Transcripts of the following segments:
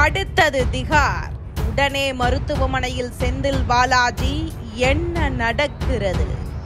அடுத்தது திகார் உடனே மருத்துவமனையில் செந்தில் பாலாஜி என்ன நடக்கிறது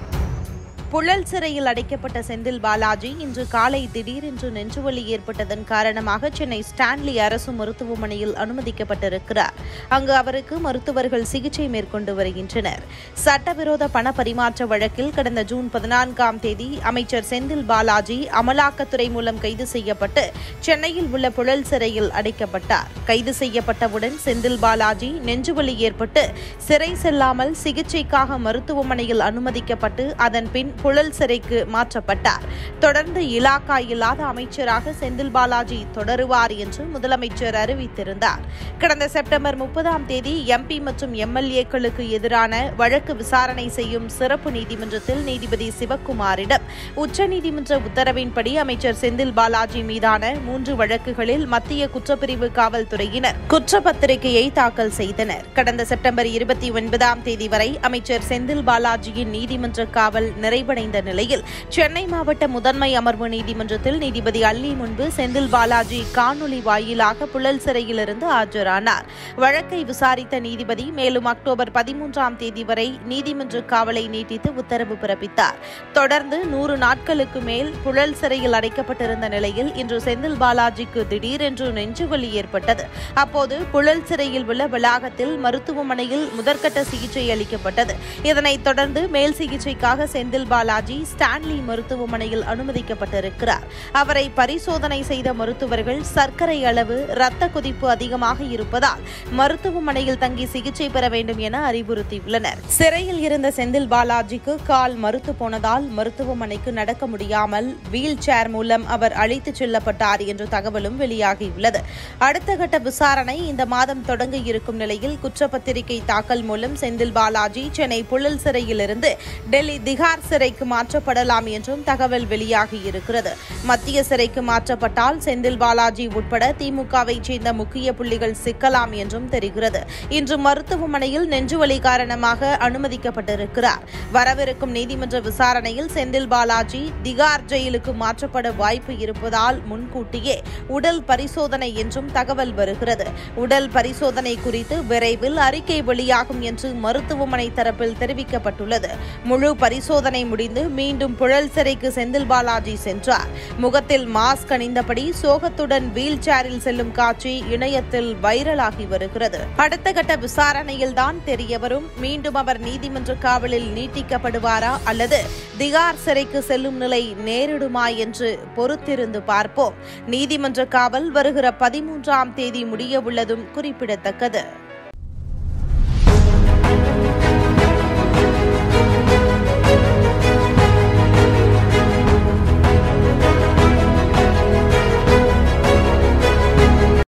புழல் சிறையில் அடைக்கப்பட்ட செந்தில் பாலாஜி இன்று காலை திடீரென்று நெஞ்சுவலி ஏற்பட்டதன் காரணமாக சென்னை ஸ்டான்லி அரசு மருத்துவமனையில் அனுமதிக்கப்பட்டிருக்கிறார் அங்கு அவருக்கு மருத்துவர்கள் சிகிச்சை மேற்கொண்டு வருகின்றனர் சட்டவிரோத பண பரிமாற்ற வழக்கில் கடந்த ஜூன் பதினான்காம் தேதி அமைச்சர் செந்தில் பாலாஜி அமலாக்கத்துறை மூலம் கைது செய்யப்பட்டு சென்னையில் உள்ள புழல் சிறையில் அடைக்கப்பட்டார் கைது செய்யப்பட்டவுடன் செந்தில் பாலாஜி நெஞ்சுவலி ஏற்பட்டு சிறை செல்லாமல் சிகிச்சைக்காக மருத்துவமனையில் அனுமதிக்கப்பட்டு அதன் பின் புழல் சிறைக்கு மாற்றப்பட்டார் தொடர்ந்து இலாக்கா இல்லாத அமைச்சராக செந்தில் பாலாஜி தொடருவார் என்று முதலமைச்சர் அறிவித்திருந்தார் கடந்த செப்டம்பர் முப்பதாம் தேதி எம்பி மற்றும் எம்எல்ஏக்களுக்கு எதிரான வழக்கு விசாரணை செய்யும் சிறப்பு நீதிமன்றத்தில் நீதிபதி சிவக்குமாரிடம் உச்சநீதிமன்ற உத்தரவின்படி அமைச்சர் செந்தில் பாலாஜி மீதான மூன்று வழக்குகளில் மத்திய குற்றப்பிரிவு காவல்துறையினர் குற்றப்பத்திரிகையை தாக்கல் செய்தனர் கடந்த செப்டம்பர் இருபத்தி ஒன்பதாம் தேதி வரை அமைச்சர் செந்தில் பாலாஜியின் நீதிமன்ற காவல் நிறைவடைந்த நிலையில் சென்னை மாவட்ட முதன்மை அமர்வு நீதிமன்றத்தில் நீதிபதி அல்லி முன்பு செந்தில் பாலாஜி காணொலி வாயிலாக புழல் சிறையிலிருந்து ஆஜரானார் வழக்கை விசாரித்த நீதிபதி மேலும் அக்டோபர் பதிமூன்றாம் தேதி வரை நீதிமன்ற காவலை நீட்டித்து உத்தரவு பிறப்பித்தார் தொடர்ந்து நூறு நாட்களுக்கு மேல் புழல் சிறையில் அடைக்கப்பட்டிருந்த நிலையில் இன்று செந்தில் பாலாஜிக்கு திடீரென்று நெஞ்சுவலி ஏற்பட்டது அப்போது புழல் சிறையில் உள்ள வளாகத்தில் மருத்துவமனையில் முதற்கட்ட சிகிச்சை அளிக்கப்பட்டது இதனைத் தொடர்ந்து மேல் சிகிச்சைக்காக செந்தில் பாலாஜி ஸ்டான்லி மருத்துவமனையில் அனுமதிக்கப்பட்டிருக்கிறார் அவரை பரிசோதனை செய்த மருத்துவர்கள் சர்க்கரை அளவு இரத்த கொதிப்பு அதிகமாக இருப்பதால் மருத்துவமனையில் தங்கி சிகிச்சை பெற வேண்டும் என அறிவுறுத்தியுள்ளனர் சிறையில் இருந்த செந்தில் பாலாஜிக்கு கால் மறுத்து போனதால் மருத்துவமனைக்கு நடக்க முடியாமல் வீல் சேர் மூலம் அவர் அழைத்துச் செல்லப்பட்டார் என்ற தகவலும் வெளியாகியுள்ளது அடுத்த கட்ட விசாரணை இந்த மாதம் தொடங்க இருக்கும் நிலையில் குற்றப்பத்திரிகை தாக்கல் மூலம் செந்தில் பாலாஜி சென்னை புழல் சிறையிலிருந்து டெல்லி திகார் சிறைக்கு மாற்றப்படலாம் என்றும் தகவல் வெளியாகியிருக்கிறது மத்திய சிறைக்கு மாற்றப்பட்டால் செந்தில் பாலாஜி உட்பட திமுகவை சேர்ந்த முக்கிய புள்ளிகள் சிக்கலாம் என்றும் தெரிகிறது இன்று மருத்துவமனையில் நெஞ்சுவலி காரணமாக அனுமதிக்கப்பட்டிருக்கிறார் வரவிருக்கும் நீதிமன்ற விசாரணையில் செந்தில் பாலாஜி திகார் ஜெயிலுக்கு மாற்றப்பட வாய்ப்பு இருப்பதால் முன்கூட்டியே உடல் பரிசோதனை என்றும் தகவல் வருகிறது உடல் பரிசோதனை குறித்து விரைவில் அறிக்கை வெளியாகும் என்று மருத்துவமனை தரப்பில் தெரிவிக்கப்பட்டுள்ளது முழு பரிசோதனை முடிந்து மீண்டும் புழல் சிறைக்கு செந்தில் பாலாஜி சென்றார் முகத்தில் மாஸ்க் அணிந்தபடி சோகத்துடன் வீல் சேரில் செல்லும் காட்சி இணையத்தில் வைரலாகி வருகிறது அடுத்த கட்ட விசாரணையில் தான் தெரியவரும் மீண்டும் அவர் நீதிமன்ற காவலில் நீட்டிக்கப்படுவாரா அல்லது திகார் சிறைக்கு செல்லும் நிலை நேரிடுமா என்று பொறுத்திருந்து பார்ப்போம் நீதிமன்ற காவல் வருகிற பதிமூன்றாம் தேதி முடிய உள்ளதும் குறிப்பிடத்தக்கது